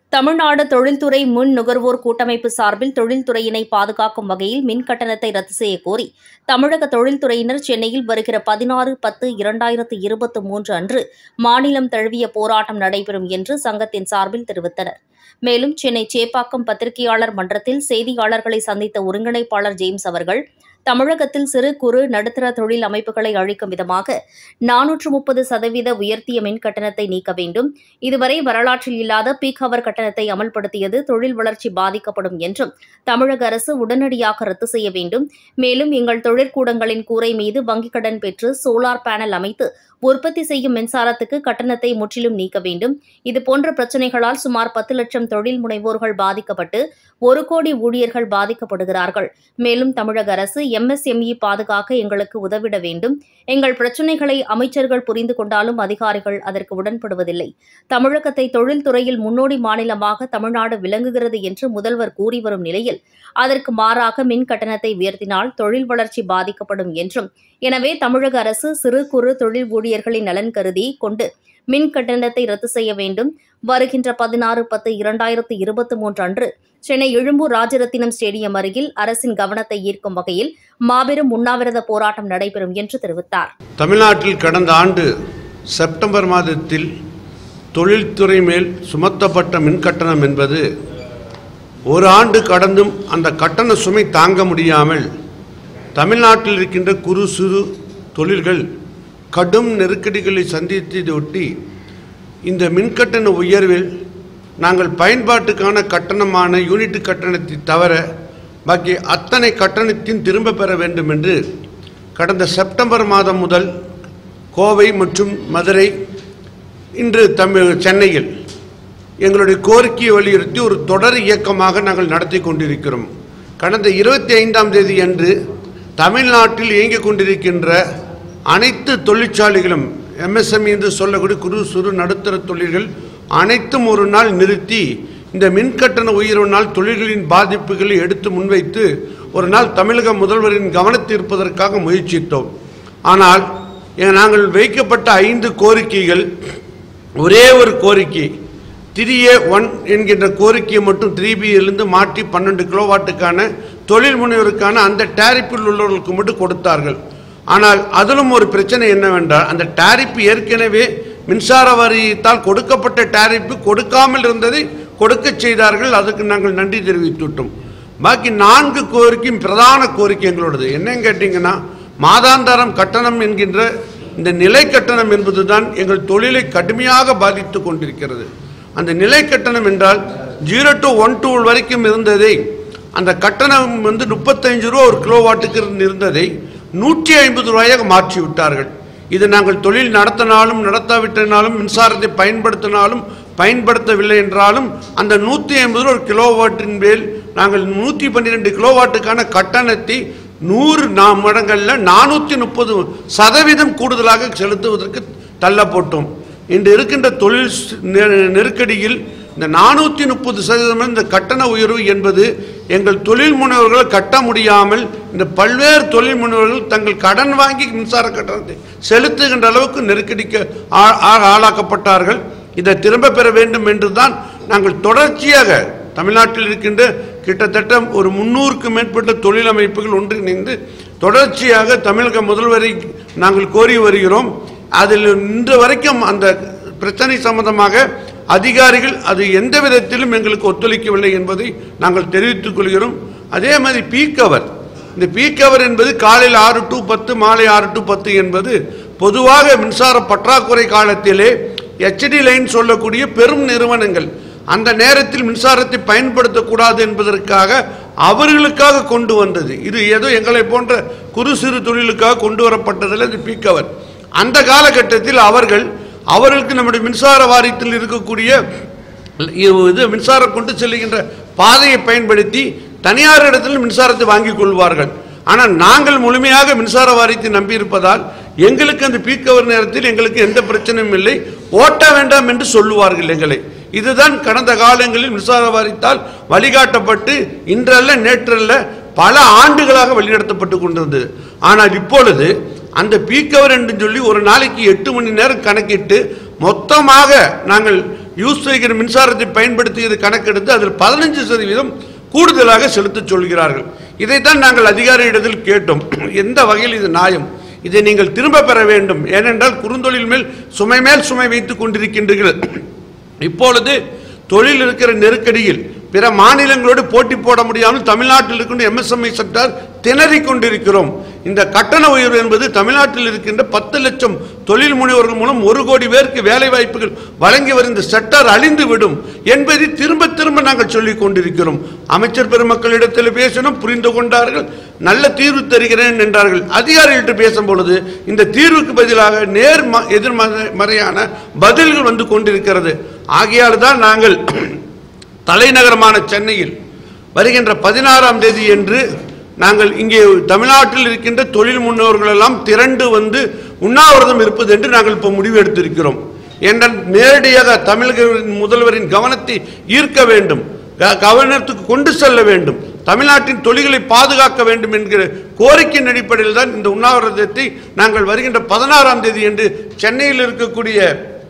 தமிழ்நாடு தொழில்துறை முன் நுகர்வோர் கூட்டமைப்பு சார்பில் தொழில்துறையினை பாதுகாக்கும் வகையில் மின் கட்டணத்தை ரத்து செய்ய கோரி தமிழக தொழில்துறையினர் சென்னையில் வருகிற பதினாறு பத்து இரண்டாயிரத்து இருபத்தி மூன்று அன்று மாநிலம் தழுவிய போராட்டம் நடைபெறும் என்று சங்கத்தின் சார்பில் தெரிவித்தனர் மேலும் சென்னை சேப்பாக்கம் பத்திரிகையாளர் மன்றத்தில் செய்தியாளர்களை சந்தித்த ஒருங்கிணைப்பாளர் ஜேம்ஸ் அவர்கள் தமிழகத்தில் சிறு குறு நடுத்தர தொழில் அமைப்புகளை அழிக்கும் விதமாக நானூற்று முப்பது சதவீத உயர்த்திய மின் கட்டணத்தை நீக்க வேண்டும் இதுவரை வரலாற்றில் இல்லாத பீக் ஹவர் கட்டணத்தை அமல்படுத்தியது தொழில் வளர்ச்சி பாதிக்கப்படும் என்றும் தமிழக அரசு உடனடியாக ரத்து செய்ய வேண்டும் மேலும் எங்கள் தொழிற்கூடங்களின் கூரை மீது வங்கிக் கடன் பெற்று சோலார் பேனல் அமைத்து உற்பத்தி செய்யும் மின்சாரத்துக்கு கட்டணத்தை முற்றிலும் நீக்க வேண்டும் இதுபோன்ற பிரச்சினைகளால் சுமார் பத்து லட்சம் தொழில் முனைவோர்கள் பாதிக்கப்பட்டு ஒரு கோடி ஊழியர்கள் பாதிக்கப்படுகிறார்கள் மேலும் தமிழக அரசு எம்எஸ்எம்இ பாதுகாக்க எங்களுக்கு உதவிட வேண்டும் எங்கள் பிரச்சினைகளை அமைச்சர்கள் புரிந்து கொண்டாலும் அதிகாரிகள் அதற்கு உடன்படுவதில்லை தமிழகத்தை தொழில்துறையில் முன்னோடி மாநிலமாக தமிழ்நாடு விளங்குகிறது என்று முதல்வர் கூறி வரும் நிலையில் அதற்கு மாறாக மின் கட்டணத்தை உயர்த்தினால் தொழில் வளர்ச்சி பாதிக்கப்படும் என்றும் எனவே தமிழக அரசு சிறு குறு தொழில் ஊழியர்களின் நலன் கருதி கொண்டு மின் கட்டணத்தை ரத்து செய்ய வேண்டும் வருகின்ற பதினாறு பத்து இரண்டாயிரத்து இருபத்தி மூன்று அன்று சென்னை எழும்பூர் ராஜரத்தினம் ஸ்டேடியம் அருகில் அரசின் கவனத்தை ஈர்க்கும் வகையில் மாபெரும் உண்ணாவிரத போராட்டம் நடைபெறும் என்று தெரிவித்தார் தமிழ்நாட்டில் கடந்த ஆண்டு செப்டம்பர் மாதத்தில் தொழில்துறை மேல் சுமத்தப்பட்ட மின்கட்டணம் என்பது ஒரு ஆண்டு கடந்தும் அந்த கட்டண சுமை தாங்க முடியாமல் தமிழ்நாட்டில் இருக்கின்ற குறு சிறு தொழில்கள் கடும் நெருக்கடிகளை சந்தித்ததையொட்டி இந்த மின்கட்டண உயர்வில் நாங்கள் பயன்பாட்டுக்கான கட்டணமான யூனிட் கட்டணத்தை தவிர பாக்கி அத்தனை கட்டணத்தையும் திரும்ப பெற வேண்டும் என்று கடந்த செப்டம்பர் மாதம் முதல் கோவை மற்றும் மதுரை இன்று தமிழ் சென்னையில் எங்களுடைய கோரிக்கையை வலியுறுத்தி ஒரு தொடர் இயக்கமாக நாங்கள் நடத்தி கொண்டிருக்கிறோம் கடந்த இருபத்தி ஐந்தாம் தேதி அன்று தமிழ்நாட்டில் இயங்கிக் கொண்டிருக்கின்ற அனைத்து தொழிற்சாலைகளும் எம்எஸ்எம்இ என்று சொல்லக்கூடிய குறு சிறு நடுத்தர தொழில்கள் அனைத்தும் ஒரு நாள் நிறுத்தி இந்த மின்கட்டண உயர்வினால் தொழில்களின் பாதிப்புகளை எடுத்து முன்வைத்து ஒரு நாள் தமிழக முதல்வரின் கவனத்தை இருப்பதற்காக முயற்சித்தோம் ஆனால் எ- நாங்கள் வைக்கப்பட்ட ஐந்து கோரிக்கைகள் ஒரே ஒரு கோரிக்கை த்ரீ ஏ ஒன் என்கின்ற கோரிக்கையை மட்டும் த்ரீ பியிலிருந்து மாற்றி பன்னெண்டு கிலோவாட்டுக்கான தொழில் முனைவருக்கான அந்த டேரிப்பில் உள்ளவர்களுக்கு மட்டும் கொடுத்தார்கள் ஆனால் அதிலும் ஒரு பிரச்சனை என்னவென்றால் அந்த டேரிப் ஏற்கனவே மின்சார வாரியத்தால் கொடுக்கப்பட்ட டேரிப்பு கொடுக்காமல் இருந்ததை கொடுக்கச் செய்தார்கள் அதுக்கு நாங்கள் நன்றி தெரிவித்துவிட்டோம் பாக்கி நான்கு கோரிக்கையும் பிரதான கோரிக்கை எங்களோடது என்னன்னு கேட்டிங்கன்னா மாதாந்தாரம் கட்டணம் என்கின்ற இந்த நிலை கட்டணம் என்பதுதான் எங்கள் தொழிலை கடுமையாக பாதித்து கொண்டிருக்கிறது அந்த நிலை கட்டணம் என்றால் ஜீரோ டு ஒன் டூ வரைக்கும் இருந்ததை அந்த கட்டணம் வந்து முப்பத்தஞ்சு ரூபா ஒரு கிலோவாட்டுக்கு இருந்து இருந்ததை நூற்றி ஐம்பது ரூபாயாக மாற்றி விட்டார்கள் இது நாங்கள் தொழில் நடத்தினாலும் நடத்தாவிட்டனாலும் மின்சாரத்தை பயன்படுத்தினாலும் பயன்படுத்தவில்லை என்றாலும் அந்த நூற்றி ஐம்பது ரூபா ஒரு கிலோவாட்டின் மேல் நாங்கள் நூற்றி பன்னிரெண்டு கிலோவாட்டுக்கான கட்டணத்தை நூறு நா மடங்களில் நானூற்றி முப்பது சதவீதம் கூடுதலாக செலுத்துவதற்கு தள்ளப்பட்டோம் இன்று இருக்கின்ற தொழில் ஸ்- நெ- நெருக்கடியில் இந்த நானூற்றி முப்பது சதவீதம் இந்த கட்டண உயர்வு என்பது எங்கள் தொழில் முனைவர்கள் கட்ட முடியாமல் இந்த பல்வேறு தொழில் முனைவர்கள் தங்கள் கடன் வாங்கி மின்சார கட்டணத்தை செலுத்துகின்ற அளவுக்கு நெருக்கடிக்கு ஆ- ஆ- ஆளாக்கப்பட்டார்கள் இதை திரும்ப பெற வேண்டும் என்று தான் நாங்கள் தொடர்ச்சியாக தமிழ்நாட்டில் இருக்கின்ற கிட்டத்தட்ட ஒரு முன்னூறுக்கு மேற்பட்ட தொழில் அமைப்புகள் ஒன்றிணைந்து தொடர்ச்சியாக தமிழக முதல்வரை நாங்கள் கோரி வருகிறோம் அதில் இன்று வரைக்கும் அந்த பிரச்சனை சம்பந்தமாக அதிகாரிகள் அது எந்த விதத்திலும் எங்களுக்கு ஒத்துழைக்கவில்லை என்பதை நாங்கள் தெரிவித்துக் கொள்கிறோம் அதே மாதிரி பீக் அவர் இந்த பீக் அவர் என்பது காலையில் ஆறு டு பத்து மாலை ஆறு டு பத்து என்பது பொதுவாக மின்சார பற்றாக்குறை காலத்திலே ஹெச்டி லைன் சொல்லக்கூடிய பெரும் நிறுவனங்கள் அந்த நேரத்தில் மின்சாரத்தை பயன்படுத்தக்கூடாது என்பதற்காக அவர்களுக்காக கொண்டு வந்தது இது ஏதோ எங்களை போன்ற குறு சிறு தொழிலுக்காக கொண்டு வரப்பட்டதில் இது பீக் அவர் அந்த காலகட்டத்தில் அவர்கள் அவர்களுக்கு நம்முடைய மின்சார வாரியத்தில் இருக்கக்கூடிய இது மின்சாரம் கொண்டு செல்லுகின்ற பாதையை பயன்படுத்தி தனியார் இடத்தில் மின்சாரத்தை வாங்கிக் கொள்வார்கள் ஆனால் நாங்கள் முழுமையாக மின்சார வாரியத்தை நம்பியிருப்பதால் எங்களுக்கு அந்த பீக் அவர் நேரத்தில் எங்களுக்கு எந்த பிரச்சனையும் இல்லை ஓட்ட வேண்டாம் என்று சொல்லுவார்கள் எங்களை இதுதான் கடந்த காலங்களில் மின்சார வாரியத்தால் வழிகாட்டப்பட்டு இன்றல்ல நேற்றல்ல பல ஆண்டுகளாக வழிநடத்தப்பட்டு கொண்டிருந்தது ஆனால் இப்பொழுது அந்த பீக் அவர் என்று சொல்லி ஒரு நாளைக்கு எட்டு மணி நேரம் கணக்கிட்டு மொத்தமாக நாங்கள் யூஸ் செய்கிற மின்சாரத்தை பயன்படுத்தியது கணக்கெடுத்து அதில் பதினஞ்சு சதவீதம் கூடுதலாக செலுத்தச் சொல்கிறார்கள் இதைத்தான் நாங்கள் அதிகாரியிடத்தில் கேட்டோம் எந்த வகையில் இது நியாயம் இதை நீங்கள் திரும்ப பெற வேண்டும் ஏனென்றால் குறுந்தொழில் மேல் சுமை மேல் சுமை வைத்துக் கொண்டிருக்கின்றீர்கள் இப்பொழுது தொழில் இருக்கிற நெருக்கடியில் பிற மாநிலங்களோடு போட்டி போட முடியாமல் தமிழ்நாட்டில் இருக்கின்ற எம்எஸ்எம்ஐ செக்டார் திணறிக் கொண்டிருக்கிறோம் இந்த கட்டண உயர்வு என்பது தமிழ்நாட்டில் இருக்கின்ற பத்து லட்சம் தொழில் முனைவோர்கள் மூலம் ஒரு கோடி பேருக்கு வேலை வாய்ப்புகள் வழங்கி வரும் இந்த செக்டார் அழிந்து விடும் என்பதை திரும்ப திரும்ப நாங்கள் சொல்லிக் கொண்டிருக்கிறோம் அமைச்சர் பெருமக்களிடத்தில் பேசினோம் புரிந்து கொண்டார்கள் நல்ல தீர்வு தருகிறேன் என்றார்கள் அதிகாரிகள்ட்ட பேசும் பொழுது இந்த தீர்வுக்கு பதிலாக நேர் ம- எதிர்மறையான பதில்கள் வந்து கொண்டிருக்கிறது ஆகையால் தான் நாங்கள் தலைநகரமான சென்னையில் வருகின்ற பதினாறாம் தேதி என்று நாங்கள் இங்கே தமிழ்நாட்டில் இருக்கின்ற தொழில் முன்னோர்கள் எல்லாம் திரண்டு வந்து உண்ணாவிரதம் இருப்பது என்று நாங்கள் இப்போ முடிவு எடுத்திருக்கிறோம் என்றால் நேரடியாக தமிழக முதல்வரின் கவனத்தை ஈர்க்க வேண்டும் க- கவனத்துக்கு கொண்டு செல்ல வேண்டும் தமிழ்நாட்டின் தொழில்களை பாதுகாக்க வேண்டும் என்கிற கோரிக்கையின் அடிப்படையில் தான் இந்த உண்ணாவிரதத்தை நாங்கள் வருகின்ற பதினாறாம் தேதி என்று சென்னையில் இருக்கக்கூடிய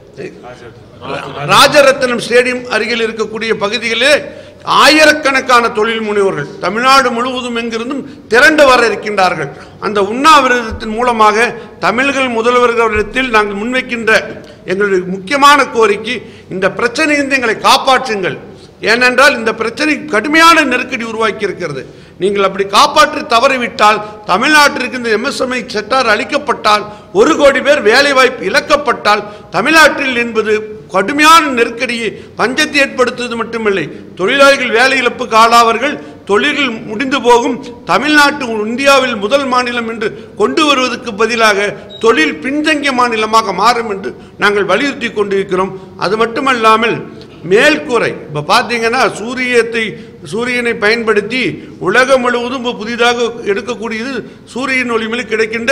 ராஜரத்னம் ஸ்டேடியம் அருகில் இருக்கக்கூடிய பகுதிகளிலே ஆயிரக்கணக்கான தொழில் முனைவோர்கள் தமிழ்நாடு முழுவதும் எங்கிருந்தும் திரண்டு வர இருக்கின்றார்கள் அந்த உண்ணாவிரதத்தின் மூலமாக தமிழ்கள் முதல்வர்களிடத்தில் நாங்கள் முன்வைக்கின்ற எங்களுடைய முக்கியமான கோரிக்கை இந்த பிரச்சனையிலிருந்து எங்களை காப்பாற்றுங்கள் ஏனென்றால் இந்த பிரச்சனை கடுமையான நெருக்கடி உருவாக்கி இருக்கிறது நீங்கள் அப்படி காப்பாற்றி தவறிவிட்டால் தமிழ்நாட்டிற்கு இந்த எம்எஸ்எம்ஐ செட்டார் அளிக்கப்பட்டால் ஒரு கோடி பேர் வேலை வாய்ப்பு இழக்கப்பட்டால் தமிழ்நாட்டில் என்பது கடுமையான நெருக்கடியை பஞ்சத்தை ஏற்படுத்துவது மட்டுமில்லை தொழிலாளிகள் வேலை இழப்புக்கு ஆளாவார்கள் தொழில்கள் முடிந்து போகும் தமிழ்நாட்டு இந்தியாவில் முதல் மாநிலம் என்று கொண்டு வருவதற்கு பதிலாக தொழில் பின்தங்கிய மாநிலமாக மாறும் என்று நாங்கள் வலியுறுத்தி கொண்டிருக்கிறோம் அது மட்டுமல்லாமல் மேல்கூரை இப்போ பார்த்தீங்கன்னா சூரியத்தை சூரியனை பயன்படுத்தி உலகம் முழுவதும் இப்போ புதிதாக எடுக்கக்கூடியது சூரியன் ஒளி மேல் கிடைக்கின்ற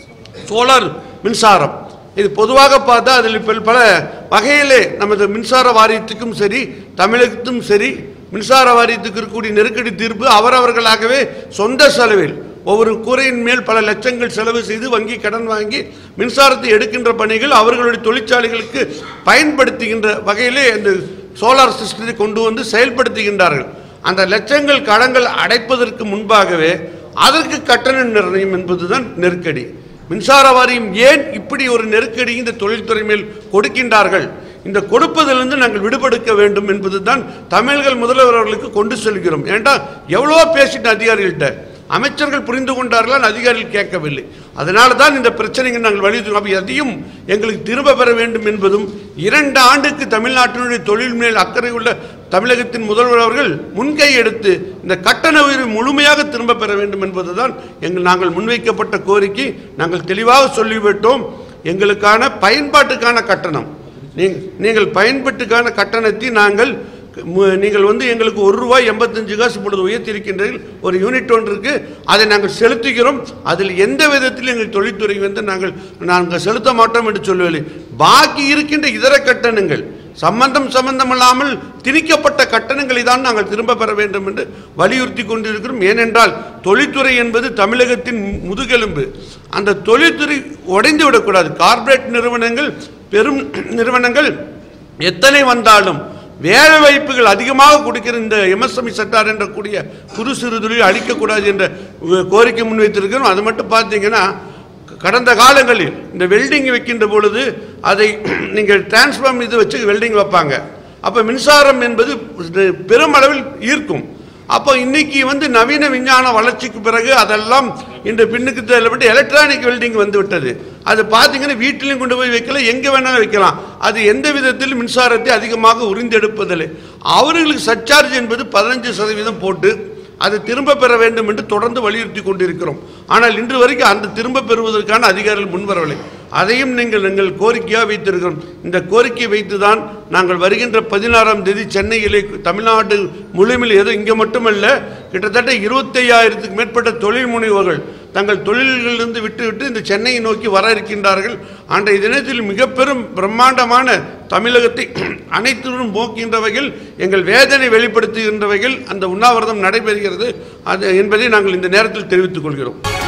சோலார் மின்சாரம் இது பொதுவாக பார்த்தா அதில் இப்போ பல வகையிலே நமது மின்சார வாரியத்துக்கும் சரி தமிழகத்தும் சரி மின்சார வாரியத்துக்கு இருக்கக்கூடிய நெருக்கடி தீர்ப்பு அவரவர்களாகவே சொந்த செலவில் ஒவ்வொரு கூரையின் மேல் பல லட்சங்கள் செலவு செய்து வங்கி கடன் வாங்கி மின்சாரத்தை எடுக்கின்ற பணிகள் அவர்களுடைய தொழிற்சாலைகளுக்கு பயன்படுத்துகின்ற வகையிலே இந்த சோலார் சிஸ்டத்தை கொண்டு வந்து செயல்படுத்துகின்றார்கள் அந்த லட்சங்கள் கடன்கள் அடைப்பதற்கு முன்பாகவே அதற்கு கட்டண நிர்ணயம் என்பதுதான் நெருக்கடி மின்சார வாரியம் ஏன் இப்படி ஒரு நெருக்கடி இந்த தொழில்துறை மேல் கொடுக்கின்றார்கள் இந்த கொடுப்பதிலிருந்து நாங்கள் விடுபடுக்க வேண்டும் என்பதுதான் தமிழர்கள் முதல்வர் அவர்களுக்கு கொண்டு செல்கிறோம் ஏன்டா எவ்வளவோ பேசிட்ட அதிகாரிகள்கிட்ட அமைச்சர்கள் புரிந்து கொண்டார்களால் அதிகாரிகள் கேட்கவில்லை அதனால தான் இந்த பிரச்சனைக்கு நாங்கள் வலியுறுத்தோம் அப்ப அதையும் எங்களுக்கு திரும்ப பெற வேண்டும் என்பதும் இரண்டு ஆண்டுக்கு தமிழ்நாட்டினுடைய தொழில் மேல் அக்கறை உள்ள தமிழகத்தின் முதல்வர் அவர்கள் முன்கை எடுத்து இந்த கட்டண உயர்வை முழுமையாக திரும்ப பெற வேண்டும் என்பதுதான் எங்கள் நாங்கள் முன்வைக்கப்பட்ட கோரிக்கை நாங்கள் தெளிவாக சொல்லிவிட்டோம் எங்களுக்கான பயன்பாட்டுக்கான கட்டணம் நீங்க- நீங்கள் பயன்பாட்டுக்கான கட்டணத்தை நாங்கள் மு- நீங்கள் வந்து எங்களுக்கு ஒரு ரூபாய் எண்பத்தஞ்சு காசு இப்பொழுது உயர்த்தியிருக்கின்றீர்கள் ஒரு யூனிட் ஒன்று இருக்கு அதை நாங்கள் செலுத்துகிறோம் அதில் எந்த விதத்தில் எங்கள் தொழில்துறை வந்து நாங்கள் நாங்கள் செலுத்த மாட்டோம் என்று சொல்லவில்லை பாக்கி இருக்கின்ற இதர கட்டணங்கள் சம்பந்தம் சம்பந்தம் இல்லாமல் திணிக்கப்பட்ட கட்டணங்களை தான் நாங்கள் திரும்ப பெற வேண்டும் என்று வலியுறுத்தி கொண்டிருக்கிறோம் ஏனென்றால் தொழில்துறை என்பது தமிழகத்தின் முதுகெலும்பு அந்த தொழில்துறை உடைந்து விடக்கூடாது கார்ப்பரேட் நிறுவனங்கள் பெரும் நிறுவனங்கள் எத்தனை வந்தாலும் வேலை வாய்ப்புகள் அதிகமாக கொடுக்கிற இந்த எம்எஸ்எம்இ செக்டார் என்ற கூடிய குறு சிறு தொழில் அளிக்கக்கூடாது என்ற அஹ், கோரிக்கை முன்வைத்திருக்கிறோம் அது மட்டும் பார்த்தீங்கன்னா கடந்த காலங்களில் இந்த வெல்டிங் வைக்கின்ற பொழுது அதை நீங்கள் டிரான்ஸ்ஃபார்ம் இது வச்சு வெல்டிங் வைப்பாங்க அப்போ மின்சாரம் என்பது பெருமளவில் ஈர்க்கும் அப்போ இன்னைக்கு வந்து நவீன விஞ்ஞான வளர்ச்சிக்கு பிறகு அதெல்லாம் இந்த பின்னுக்கு தள்ளப்பட்டு எலக்ட்ரானிக் வெல்டிங் வந்து விட்டது அது பார்த்தீங்கன்னா வீட்டிலையும் கொண்டு போய் வைக்கலாம் எங்கே வேணாலும் வைக்கலாம் அது எந்த விதத்தில் மின்சாரத்தை அதிகமாக உறிந்தெடுப்பதில்லை அவர்களுக்கு சர்ச்சார்ஜ் என்பது பதினஞ்சு சதவீதம் போட்டு அதை திரும்ப பெற வேண்டும் என்று தொடர்ந்து வலியுறுத்தி கொண்டிருக்கிறோம் ஆனால் இன்று வரைக்கும் அந்த திரும்ப பெறுவதற்கான அதிகாரிகள் முன்வரவில்லை அதையும் நீங்கள் எங்கள் கோரிக்கையாக வைத்திருக்கிறோம் இந்த கோரிக்கை வைத்துதான் நாங்கள் வருகின்ற பதினாறாம் தேதி சென்னையிலே தமிழ்நாடு முழுமையில் ஏதோ இங்கே மட்டுமல்ல கிட்டத்தட்ட இருபத்தையாயிரத்துக்கு மேற்பட்ட தொழில் முனைவோர்கள் தங்கள் தொழில்களிலிருந்து விட்டுவிட்டு இந்த சென்னையை நோக்கி வர இருக்கின்றார்கள் அன்றைய தினத்தில் மிக பெரும் பிரம்மாண்டமான தமிழகத்தை அனைத்திலும் போக்கின்ற வகையில் எங்கள் வேதனை வெளிப்படுத்துகின்ற வகையில் அந்த உண்ணாவிரதம் நடைபெறுகிறது அது என்பதை நாங்கள் இந்த நேரத்தில் தெரிவித்துக் கொள்கிறோம்